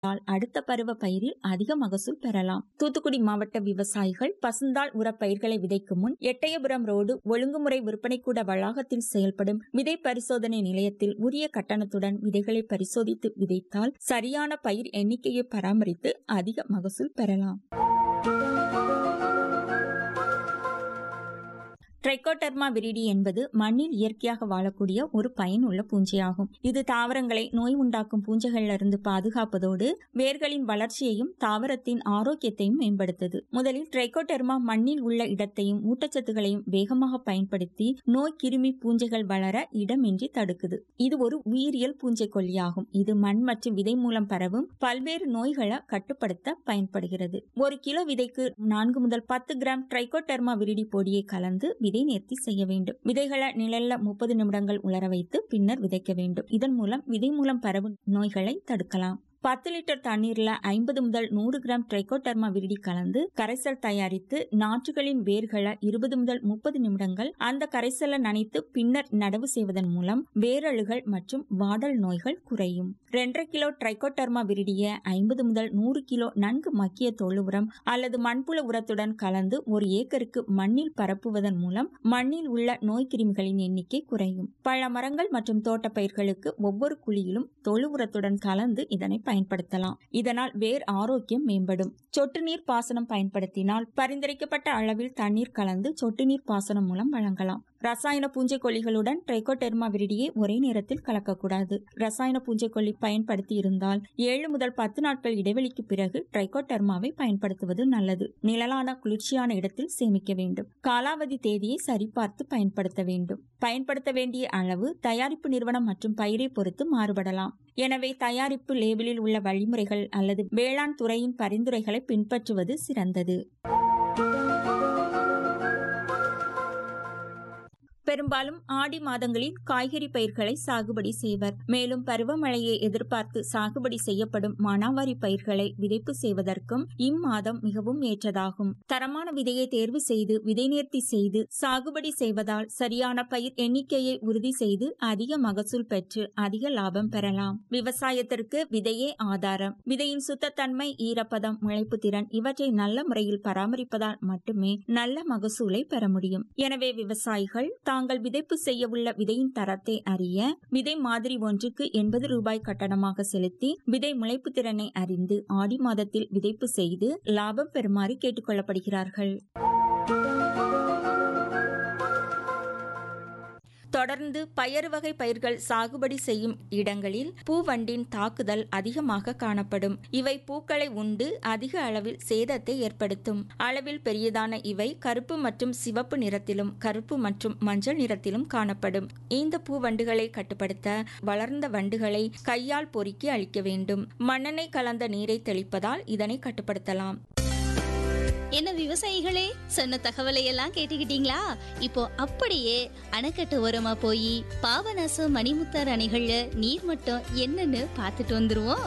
செய்தால் அடுத்த பருவ பயிரில் அதிக மகசூல் பெறலாம் தூத்துக்குடி மாவட்ட விவசாயிகள் பசுந்தாள் உரப்பயிர்களை விதைக்கும் முன் எட்டயபுரம் ரோடு ஒழுங்குமுறை விற்பனைக்கூட வளாகத்தில் செயல்படும் விதை பரிசோதனை நிலையத்தில் உரிய கட்டணத்துடன் விதைகளை பரிசோதித்து விதைத்தால் சரியான பயிர் எண்ணிக்கையை பராமரித்து அதிக மகசூல் பெறலாம் ட்ரைகோடர்மா விரிடி என்பது மண்ணில் இயற்கையாக வாழக்கூடிய ஒரு பயனுள்ள பூஞ்சையாகும் இது தாவரங்களை நோய் உண்டாக்கும் பூஞ்சைகளிலிருந்து பாதுகாப்பதோடு வேர்களின் வளர்ச்சியையும் தாவரத்தின் ஆரோக்கியத்தையும் மேம்படுத்துது முதலில் ட்ரைகோடர்மா மண்ணில் உள்ள இடத்தையும் ஊட்டச்சத்துகளையும் வேகமாக பயன்படுத்தி நோய் கிருமி பூஞ்சைகள் வளர இடமின்றி தடுக்குது இது ஒரு உயிரியல் பூஞ்சை கொல்லியாகும் இது மண் மற்றும் விதை மூலம் பரவும் பல்வேறு நோய்களை கட்டுப்படுத்த பயன்படுகிறது ஒரு கிலோ விதைக்கு நான்கு முதல் பத்து கிராம் ட்ரைகோடர்மா விரிடி பொடியை கலந்து விதை நேர்த்தி செய்ய வேண்டும் விதைகளை நிழல்ல முப்பது நிமிடங்கள் உலர வைத்து பின்னர் விதைக்க வேண்டும் இதன் மூலம் விதை மூலம் பரவும் நோய்களை தடுக்கலாம் பத்து லிட்டர் தண்ணீர்ல ஐம்பது முதல் நூறு கிராம் ட்ரைகோடர்மா விரிடி கலந்து கரைசல் தயாரித்து நாற்றுகளின் வேர்களை இருபது முதல் முப்பது நிமிடங்கள் அந்த கரைசலை நனைத்து பின்னர் நடவு செய்வதன் மூலம் வேரழுகள் மற்றும் வாடல் நோய்கள் குறையும் ரெண்டரை கிலோ ட்ரைகோடர்மா விரிடிய ஐம்பது முதல் நூறு கிலோ நன்கு மக்கிய தொழு உரம் அல்லது மண்புழு உரத்துடன் கலந்து ஒரு ஏக்கருக்கு மண்ணில் பரப்புவதன் மூலம் மண்ணில் உள்ள நோய் கிருமிகளின் எண்ணிக்கை குறையும் பழ மரங்கள் மற்றும் தோட்டப்பயிர்களுக்கு ஒவ்வொரு குழியிலும் தொழு உரத்துடன் கலந்து இதனை பயன்படுத்தலாம் இதனால் வேர் ஆரோக்கியம் மேம்படும் சொட்டு நீர் பாசனம் பயன்படுத்தினால் பரிந்துரைக்கப்பட்ட அளவில் தண்ணீர் கலந்து சொட்டு நீர் பாசனம் மூலம் வழங்கலாம் ரசாயன பூஞ்சைக்கொல்லிகளுடன் ட்ரைகோடெர்மா விரிடியை ஒரே நேரத்தில் கலக்கக்கூடாது ரசாயன பூஞ்சைக்கொல்லி பயன்படுத்தி இருந்தால் ஏழு முதல் பத்து நாட்கள் இடைவெளிக்கு பிறகு ட்ரைகோடெர்மாவை பயன்படுத்துவது நல்லது நிழலான குளிர்ச்சியான இடத்தில் சேமிக்க வேண்டும் காலாவதி தேதியை சரிபார்த்து பயன்படுத்த வேண்டும் பயன்படுத்த வேண்டிய அளவு தயாரிப்பு நிறுவனம் மற்றும் பயிரை பொறுத்து மாறுபடலாம் எனவே தயாரிப்பு லேபிளில் உள்ள வழிமுறைகள் அல்லது வேளாண் துறையின் பரிந்துரைகளை பின்பற்றுவது சிறந்தது பெரும்பாலும் ஆடி மாதங்களில் காய்கறி பயிர்களை சாகுபடி செய்வர் மேலும் பருவமழையை எதிர்பார்த்து சாகுபடி செய்யப்படும் மானாவாரி பயிர்களை விதைப்பு செய்வதற்கும் இம்மாதம் மிகவும் ஏற்றதாகும் தரமான விதையை தேர்வு செய்து விதை நேர்த்தி செய்து சாகுபடி செய்வதால் சரியான பயிர் எண்ணிக்கையை உறுதி செய்து அதிக மகசூல் பெற்று அதிக லாபம் பெறலாம் விவசாயத்திற்கு விதையே ஆதாரம் விதையின் சுத்தத்தன்மை ஈரப்பதம் முளைப்பு திறன் இவற்றை நல்ல முறையில் பராமரிப்பதால் மட்டுமே நல்ல மகசூலை பெற முடியும் எனவே விவசாயிகள் தாங்கள் விதைப்பு செய்ய உள்ள விதையின் தரத்தை அறிய விதை மாதிரி ஒன்றுக்கு எண்பது ரூபாய் கட்டணமாக செலுத்தி விதை முளைப்பு திறனை அறிந்து ஆடி மாதத்தில் விதைப்பு செய்து லாபம் பெறுமாறு கேட்டுக்கொள்ளப்படுகிறார்கள் தொடர்ந்து பயறு வகை பயிர்கள் சாகுபடி செய்யும் இடங்களில் பூவண்டின் தாக்குதல் அதிகமாக காணப்படும் இவை பூக்களை உண்டு அதிக அளவில் சேதத்தை ஏற்படுத்தும் அளவில் பெரியதான இவை கருப்பு மற்றும் சிவப்பு நிறத்திலும் கருப்பு மற்றும் மஞ்சள் நிறத்திலும் காணப்படும் இந்த பூவண்டுகளை கட்டுப்படுத்த வளர்ந்த வண்டுகளை கையால் பொறுக்கி அளிக்க வேண்டும் மண்ணெண்ணெய் கலந்த நீரை தெளிப்பதால் இதனை கட்டுப்படுத்தலாம் என்ன விவசாயிகளே சொன்ன தகவலை எல்லாம் கேட்டுக்கிட்டீங்களா இப்போ அப்படியே அணைக்கட்டு ஓரமா போய் பாபநாசம் மணிமுத்தார் அணைகள்ல நீர்மட்டம் என்னன்னு பார்த்துட்டு வந்துருவோம்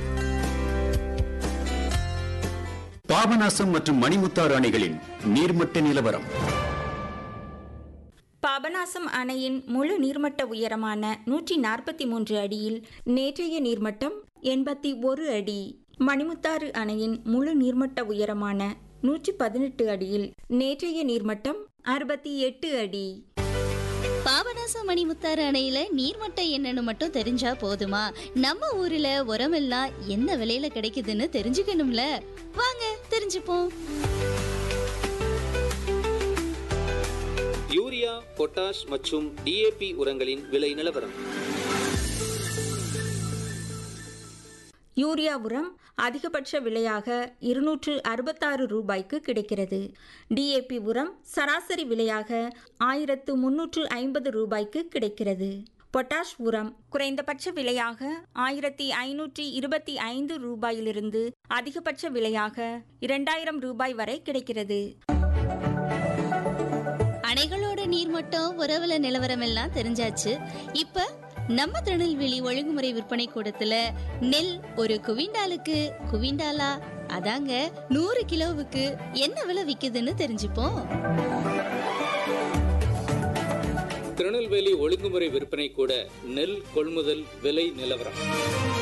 பாபநாசம் மற்றும் மணிமுத்தாறு அணைகளின் நீர்மட்ட நிலவரம் பாபநாசம் அணையின் முழு நீர்மட்ட உயரமான நூற்றி நாற்பத்தி மூன்று அடியில் நேற்றைய நீர்மட்டம் எண்பத்தி ஒரு அடி மணிமுத்தாறு அணையின் முழு நீர்மட்ட உயரமான நூற்றி பதினெட்டு அடியில் நேற்றைய நீர்மட்டம் அறுபத்தி எட்டு அடி பாபநாசம் மணிமுத்தாறு அணையில நீர்மட்டம் என்னன்னு மட்டும் தெரிஞ்சா போதுமா நம்ம ஊர்ல உரமெல்லாம் என்ன விலையில கிடைக்குதுன்னு தெரிஞ்சுக்கணும்ல வாங்க தெரிஞ்சுப்போம் யூரியா பொட்டாஷ் மற்றும் டிஏபி உரங்களின் விலை நிலவரம் யூரியா உரம் அதிகபட்ச விலையாக இருநூற்று அறுபத்தாறு ரூபாய்க்கு கிடைக்கிறது டிஏபி உரம் சராசரி விலையாக ஆயிரத்து முன்னூற்று ஐம்பது ரூபாய்க்கு கிடைக்கிறது பொட்டாஷ் உரம் குறைந்தபட்ச விலையாக ஆயிரத்தி ஐநூற்றி இருபத்தி ஐந்து ரூபாயிலிருந்து அதிகபட்ச விலையாக இரண்டாயிரம் ரூபாய் வரை கிடைக்கிறது அணைகளோட நீர்மட்டம் உறவுல நிலவரம் எல்லாம் தெரிஞ்சாச்சு இப்ப நம்ம திருநெல்வேலி ஒழுங்குமுறை விற்பனை கூடத்துல நெல் ஒரு குவிண்டாலுக்கு குவிண்டாலா அதாங்க நூறு கிலோவுக்கு என்ன விலை விக்குதுன்னு தெரிஞ்சுப்போம் திருநெல்வேலி ஒழுங்குமுறை விற்பனை கூட நெல் கொள்முதல் விலை நிலவரம்